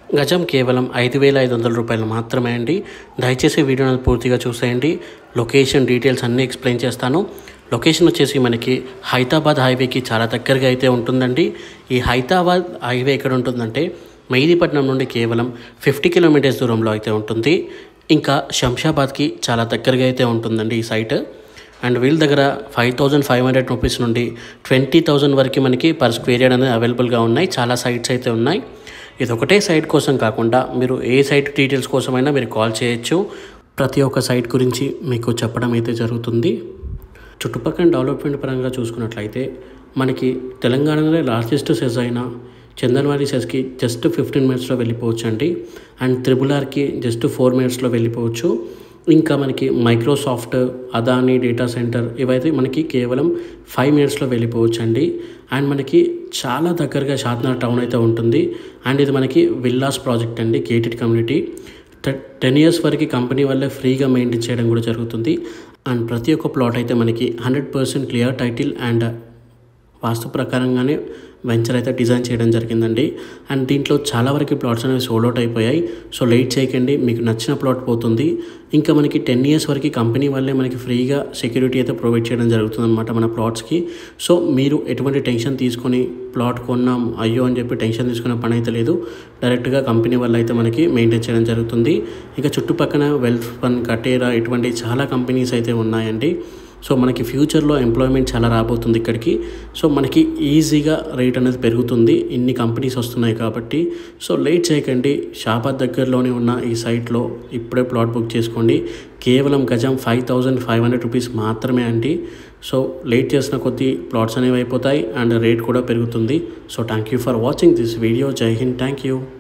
గజం కేవలం ఐదు వేల ఐదు వందల రూపాయలు మాత్రమే అండి దయచేసి వీడియోని పూర్తిగా చూసేయండి లొకేషన్ డీటెయిల్స్ అన్నీ ఎక్స్ప్లెయిన్ చేస్తాను లొకేషన్ వచ్చేసి మనకి హైదరాబాద్ హైవేకి చాలా దగ్గరగా అయితే ఉంటుందండి ఈ హైదరాబాద్ హైవే ఎక్కడ ఉంటుందంటే మెహదీపట్నం నుండి కేవలం ఫిఫ్టీ కిలోమీటర్స్ దూరంలో అయితే ఉంటుంది ఇంకా శంషాబాద్కి చాలా దగ్గరగా అయితే ఉంటుందండి ఈ సైట్ అండ్ వీళ్ళ దగ్గర five thousand five hundred rupees నుండి ట్వంటీ థౌజండ్ వరకు మనకి పర్ స్క్వేర్ యార్డ్ అనేది అవైలబుల్గా ఉన్నాయి చాలా సైట్స్ అయితే ఉన్నాయి ఇది ఒకటే సైట్ కోసం కాకుండా మీరు ఏ సైట్ డీటెయిల్స్ కోసమైనా మీరు కాల్ చేయొచ్చు ప్రతి ఒక్క సైట్ గురించి మీకు చెప్పడం అయితే జరుగుతుంది చుట్టుపక్కల డెవలప్మెంట్ పరంగా చూసుకున్నట్లయితే మనకి తెలంగాణలో లార్జెస్ట్ సెజ్ అయిన చందన్వారి సెస్కి జస్ట్ ఫిఫ్టీన్ మినిట్స్లో వెళ్ళిపోవచ్చు అండి అండ్ త్రిబుల్ ఆర్కి జస్ట్ ఫోర్ మినిట్స్లో వెళ్ళిపోవచ్చు ఇంకా మనకి మైక్రోసాఫ్ట్ అదాని డేటా సెంటర్ ఇవైతే మనకి కేవలం ఫైవ్ మినిట్స్లో వెళ్ళిపోవచ్చు అండి అండ్ మనకి చాలా దగ్గరగా షాద్నగర్ టౌన్ అయితే ఉంటుంది అండ్ ఇది మనకి విల్లాస్ ప్రాజెక్ట్ అండి గేటెడ్ కమ్యూనిటీ టెన్ ఇయర్స్ వరకు కంపెనీ వల్లే ఫ్రీగా మెయింటైన్ చేయడం కూడా జరుగుతుంది అండ్ ప్రతి ఒక్క ప్లాట్ అయితే మనకి hundred percent clear title and vastu ప్రకారంగానే వెంచర్ అయితే డిజైన్ చేయడం జరిగిందండి అండ్ దీంట్లో చాలా వరకు ప్లాట్స్ అనేవి సోల్డ్ అవుట్ అయిపోయాయి సో లేట్ చేయకండి మీకు నచ్చిన ప్లాట్ పోతుంది ఇంకా మనకి టెన్ ఇయర్స్ వరకు కంపెనీ వల్లే మనకి ఫ్రీగా సెక్యూరిటీ అయితే ప్రొవైడ్ చేయడం జరుగుతుంది అనమాట మన ప్లాట్స్కి సో మీరు ఎటువంటి టెన్షన్ తీసుకొని ప్లాట్ కొన్నాం అయ్యో అని చెప్పి టెన్షన్ తీసుకునే పని అయితే లేదు డైరెక్ట్గా కంపెనీ వల్ల అయితే మనకి మెయింటైన్ చేయడం జరుగుతుంది ఇంకా చుట్టుపక్కల వెల్ఫ్ ఫండ్ కటేరా ఇటువంటి చాలా కంపెనీస్ అయితే ఉన్నాయండి సో మనకి ఫ్యూచర్లో ఎంప్లాయ్మెంట్ చాలా రాబోతుంది ఇక్కడికి సో మనకి ఈజీగా రేట్ అనేది పెరుగుతుంది ఇన్ని కంపెనీస్ వస్తున్నాయి కాబట్టి సో లేట్ చేయకండి షాబాద్ దగ్గరలోనే ఉన్న ఈ సైట్లో ఇప్పుడే ప్లాట్ బుక్ చేసుకోండి కేవలం గజం five thousand five hundred rupees మాత్రమే అండి సో లేట్ చేసిన కొద్దీ ప్లాట్స్ అనేవి అయిపోతాయి అండ్ రేట్ కూడా పెరుగుతుంది so thank you for watching this video Jai Hind thank you